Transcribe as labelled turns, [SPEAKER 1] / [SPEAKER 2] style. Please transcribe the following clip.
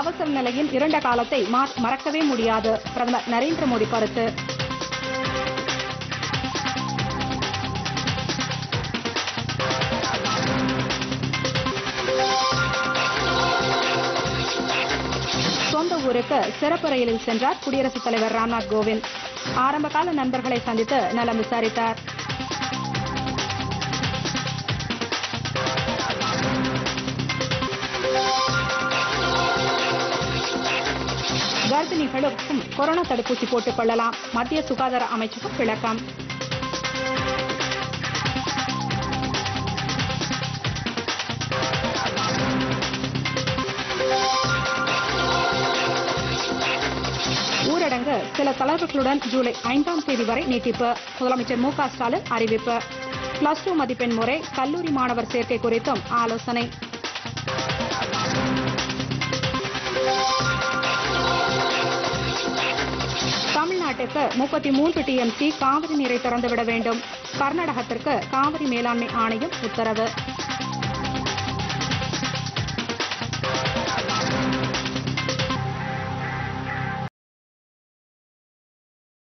[SPEAKER 1] அவசர நிலையின் இருண்ட காலத்தை மா- மறக்கவே முடியாது பிரதமர் நரேந்திர மோடி கருத்து சொந்த ஊருக்கு சிறப்பு ரயிலில் சென்றார் குடியரசுத் தலைவர் ராம்நாத் கோவிந்த் ஆரம்பகால நண்பர்களை சந்தித்து நலம் விசாரித்தார் கர்ப்பிணிகளுக்கும் கொரோனா தடுப்பூசி போட்டுக் கொள்ளலாம் மத்திய சுகாதார அமைச்சகம் விளக்கம் ஊரடங்கு சில தளர்வுகளுடன் ஜூலை ஐந்தாம் தேதி வரை நீட்டிப்பு முதலமைச்சர் மு க ஸ்டாலின் அறிவிப்பு பிளஸ் டூ மதிப்பெண் முறை கல்லூரி மாணவர் சேர்க்கை குறித்தும் ஆலோசனை தமிழ்நாட்டுக்கு முப்பத்தி மூன்று டிஎம்சி காவிரி நீரை திறந்துவிட வேண்டும் கர்நாடகத்திற்கு காவிரி மேலாண்மை ஆணையம் உத்தரவு